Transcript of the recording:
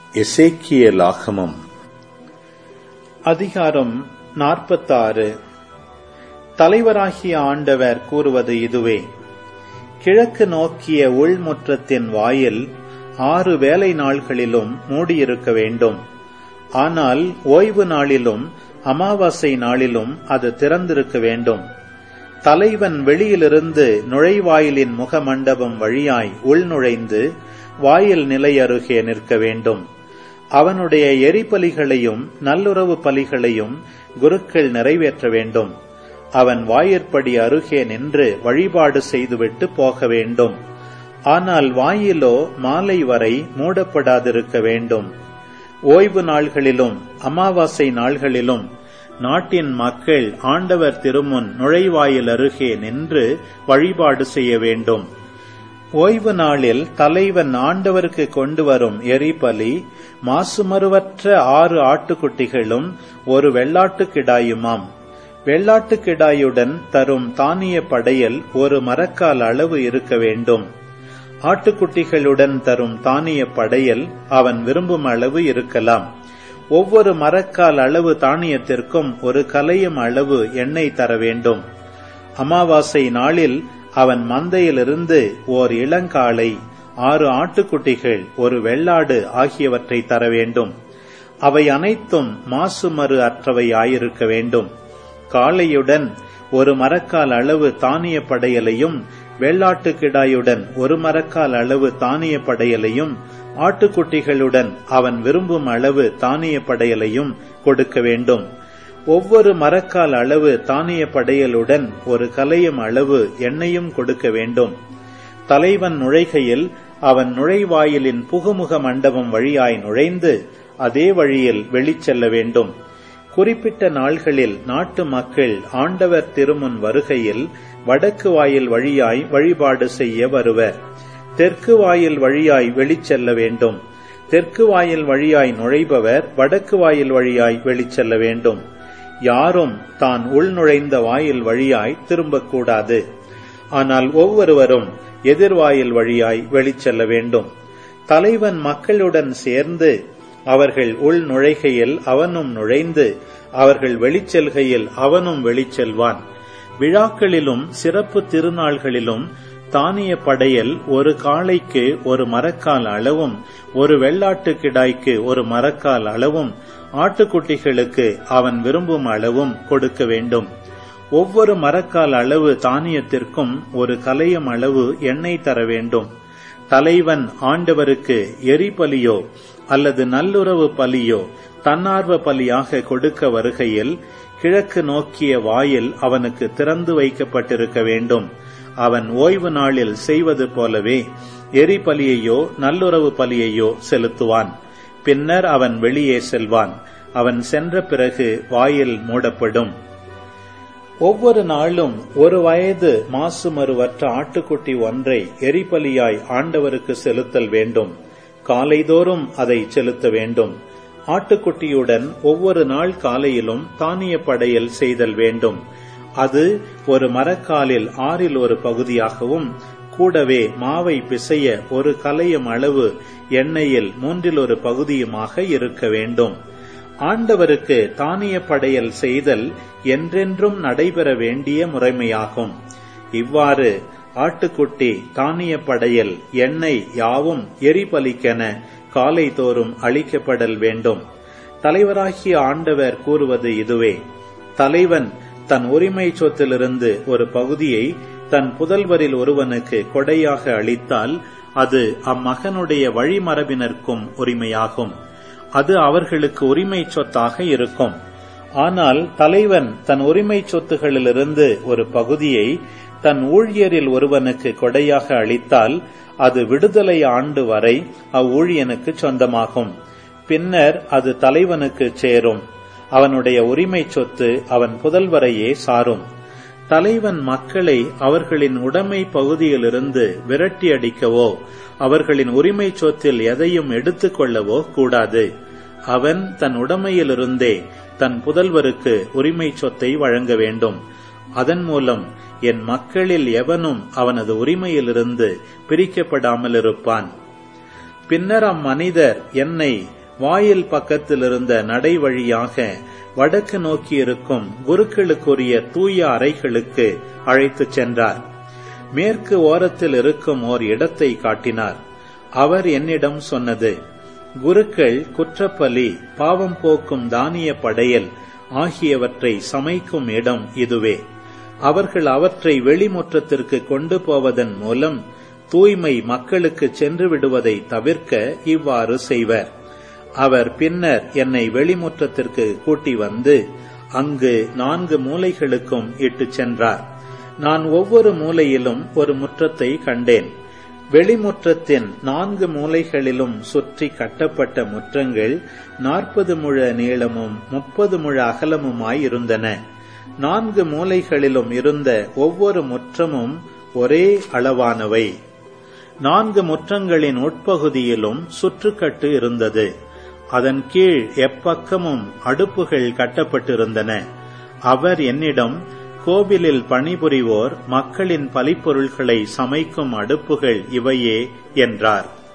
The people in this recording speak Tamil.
எசேக்கியலாகமம் அதிகாரம் நாற்பத்தாறு தலைவராகிய ஆண்டவர் கூறுவது இதுவே கிழக்கு நோக்கிய உள்முற்றத்தின் வாயில் ஆறு வேலை நாள்களிலும் மூடியிருக்க வேண்டும் ஆனால் ஓய்வு நாளிலும் அமாவாசை நாளிலும் அது திறந்திருக்க வேண்டும் தலைவன் வெளியிலிருந்து நுழைவாயிலின் முகமண்டபம் வழியாய் உள்நுழைந்து வாயில் நிலை அருகே நிற்க வேண்டும் அவனுடைய எரிபலிகளையும் நல்லுறவு பலிகளையும் குருக்கள் நிறைவேற்ற வேண்டும் அவன் வாயிற்படி அருகே நின்று வழிபாடு செய்துவிட்டு போக வேண்டும் ஆனால் வாயிலோ மாலை வரை மூடப்படாதிருக்க வேண்டும் ஓய்வு நாள்களிலும் அமாவாசை நாள்களிலும் நாட்டின் மக்கள் ஆண்டவர் திருமுன் நுழைவாயில் அருகே நின்று வழிபாடு செய்ய வேண்டும் ஓய்வு நாளில் தலைவன் ஆண்டவருக்கு கொண்டு வரும் எரிபலி மாசுமருவற்ற ஆறு ஆட்டுக்குட்டிகளும் ஒரு வெள்ளாட்டுக்கிடாயுமாம் வெள்ளாட்டுக்கிடாயுடன் தரும் தானிய படையல் ஒரு மரக்கால் அளவு இருக்க வேண்டும் ஆட்டுக்குட்டிகளுடன் தரும் தானிய படையல் அவன் விரும்பும் அளவு இருக்கலாம் ஒவ்வொரு மரக்கால் அளவு தானியத்திற்கும் ஒரு கலையும் அளவு எண்ணெய் தர வேண்டும் அமாவாசை நாளில் அவன் மந்தையிலிருந்து ஓர் இளங்காளை ஆறு ஆட்டுக்குட்டிகள் ஒரு வெள்ளாடு ஆகியவற்றை தர வேண்டும் அவை அனைத்தும் மாசுமறு அற்றவை ஆயிருக்க வேண்டும் காளையுடன் ஒரு மரக்கால் அளவு தானிய படையலையும் வெள்ளாட்டு கிடாயுடன் ஒரு மரக்கால் அளவு தானிய படையலையும் ஆட்டுக்குட்டிகளுடன் அவன் விரும்பும் அளவு தானிய படையலையும் கொடுக்க வேண்டும் ஒவ்வொரு மரக்கால் அளவு தானிய படையலுடன் ஒரு கலையும் அளவு எண்ணெயும் கொடுக்க வேண்டும் தலைவன் நுழைகையில் அவன் நுழைவாயிலின் புகுமுக மண்டபம் வழியாய் நுழைந்து அதே வழியில் வெளிச்செல்ல வேண்டும் குறிப்பிட்ட நாள்களில் நாட்டு மக்கள் ஆண்டவர் திருமுன் வருகையில் வடக்கு வாயில் வழியாய் வழிபாடு செய்ய வருவர் தெற்கு வாயில் வழியாய் வெளிச்செல்ல வேண்டும் தெற்கு வாயில் வழியாய் நுழைபவர் வடக்கு வாயில் வழியாய் வெளிச்செல்ல வேண்டும் யாரும் தான் உள் நுழைந்த வாயில் வழியாய் திரும்பக்கூடாது ஆனால் ஒவ்வொருவரும் எதிர்வாயில் வழியாய் வெளிச்செல்ல வேண்டும் தலைவன் மக்களுடன் சேர்ந்து அவர்கள் உள் நுழைகையில் அவனும் நுழைந்து அவர்கள் வெளிச்செல்கையில் அவனும் வெளிச்செல்வான் விழாக்களிலும் சிறப்பு திருநாள்களிலும் தானிய படையல் ஒரு காளைக்கு ஒரு மரக்கால் அளவும் ஒரு வெள்ளாட்டு கிடாய்க்கு ஒரு மரக்கால் அளவும் ஆட்டுக்குட்டிகளுக்கு அவன் விரும்பும் அளவும் கொடுக்க வேண்டும் ஒவ்வொரு மரக்கால் அளவு தானியத்திற்கும் ஒரு கலையும் அளவு எண்ணெய் தர வேண்டும் தலைவன் ஆண்டவருக்கு எரிபலியோ அல்லது நல்லுறவு பலியோ தன்னார்வ பலியாக கொடுக்க வருகையில் கிழக்கு நோக்கிய வாயில் அவனுக்கு திறந்து வைக்கப்பட்டிருக்க வேண்டும் அவன் ஓய்வு நாளில் செய்வது போலவே எரிபலியையோ நல்லுறவு பலியையோ செலுத்துவான் பின்னர் அவன் வெளியே செல்வான் அவன் சென்ற பிறகு வாயில் மூடப்படும் ஒவ்வொரு நாளும் ஒரு வயது மாசுமருவற்ற ஆட்டுக்குட்டி ஒன்றை எரிபலியாய் ஆண்டவருக்கு செலுத்தல் வேண்டும் காலைதோறும் அதை செலுத்த வேண்டும் ஆட்டுக்குட்டியுடன் ஒவ்வொரு நாள் காலையிலும் தானிய படையல் செய்தல் வேண்டும் அது ஒரு மரக்காலில் ஆறில் ஒரு பகுதியாகவும் கூடவே மாவை பிசைய ஒரு கலையும் அளவு எண்ணெயில் மூன்றில் ஒரு பகுதியுமாக இருக்க வேண்டும் ஆண்டவருக்கு தானிய படையல் செய்தல் என்றென்றும் நடைபெற வேண்டிய முறைமையாகும் இவ்வாறு ஆட்டுக்குட்டி தானிய படையல் எண்ணெய் யாவும் எரிபலிக்கென காலை தோறும் அளிக்கப்படல் வேண்டும் தலைவராகிய ஆண்டவர் கூறுவது இதுவே தலைவன் தன் உரிமை சொத்திலிருந்து ஒரு பகுதியை தன் புதல்வரில் ஒருவனுக்கு கொடையாக அளித்தால் அது அம்மகனுடைய வழிமரபினருக்கும் உரிமையாகும் அது அவர்களுக்கு உரிமை சொத்தாக இருக்கும் ஆனால் தலைவன் தன் உரிமை சொத்துகளிலிருந்து ஒரு பகுதியை தன் ஊழியரில் ஒருவனுக்கு கொடையாக அளித்தால் அது விடுதலை ஆண்டு வரை அவ்வூழியனுக்கு சொந்தமாகும் பின்னர் அது தலைவனுக்கு சேரும் அவனுடைய உரிமை சொத்து அவன் புதல்வரையே சாரும் தலைவன் மக்களை அவர்களின் உடைமை பகுதியிலிருந்து விரட்டி அடிக்கவோ அவர்களின் உரிமை சொத்தில் எதையும் எடுத்துக்கொள்ளவோ கூடாது அவன் தன் உடைமையிலிருந்தே தன் புதல்வருக்கு உரிமை சொத்தை வழங்க வேண்டும் அதன் மூலம் என் மக்களில் எவனும் அவனது உரிமையிலிருந்து பிரிக்கப்படாமல் இருப்பான் பின்னர் அம்மனிதர் என்னை வாயில் பக்கத்தில் இருந்த நடை வழியாக வடக்கு நோக்கி இருக்கும் குருக்களுக்குரிய தூய அறைகளுக்கு அழைத்துச் சென்றார் மேற்கு ஓரத்தில் இருக்கும் ஓர் இடத்தை காட்டினார் அவர் என்னிடம் சொன்னது குருக்கள் குற்றப்பலி பாவம் போக்கும் தானிய படையல் ஆகியவற்றை சமைக்கும் இடம் இதுவே அவர்கள் அவற்றை வெளிமுற்றத்திற்கு கொண்டு போவதன் மூலம் தூய்மை மக்களுக்கு சென்று விடுவதை தவிர்க்க இவ்வாறு செய்வர் அவர் பின்னர் என்னை வெளிமுற்றத்திற்கு கூட்டி வந்து அங்கு நான்கு மூலைகளுக்கும் இட்டுச் சென்றார் நான் ஒவ்வொரு மூலையிலும் ஒரு முற்றத்தை கண்டேன் வெளிமுற்றத்தின் நான்கு மூலைகளிலும் சுற்றி கட்டப்பட்ட முற்றங்கள் நாற்பது முழ நீளமும் முப்பது முழ அகலமுமாயிருந்தன நான்கு மூலைகளிலும் இருந்த ஒவ்வொரு முற்றமும் ஒரே அளவானவை நான்கு முற்றங்களின் உட்பகுதியிலும் சுற்றுக்கட்டு இருந்தது அதன் கீழ் எப்பக்கமும் அடுப்புகள் கட்டப்பட்டிருந்தன அவர் என்னிடம் கோவிலில் பணிபுரிவோர் மக்களின் பலிப்பொருள்களை சமைக்கும் அடுப்புகள் இவையே என்றார்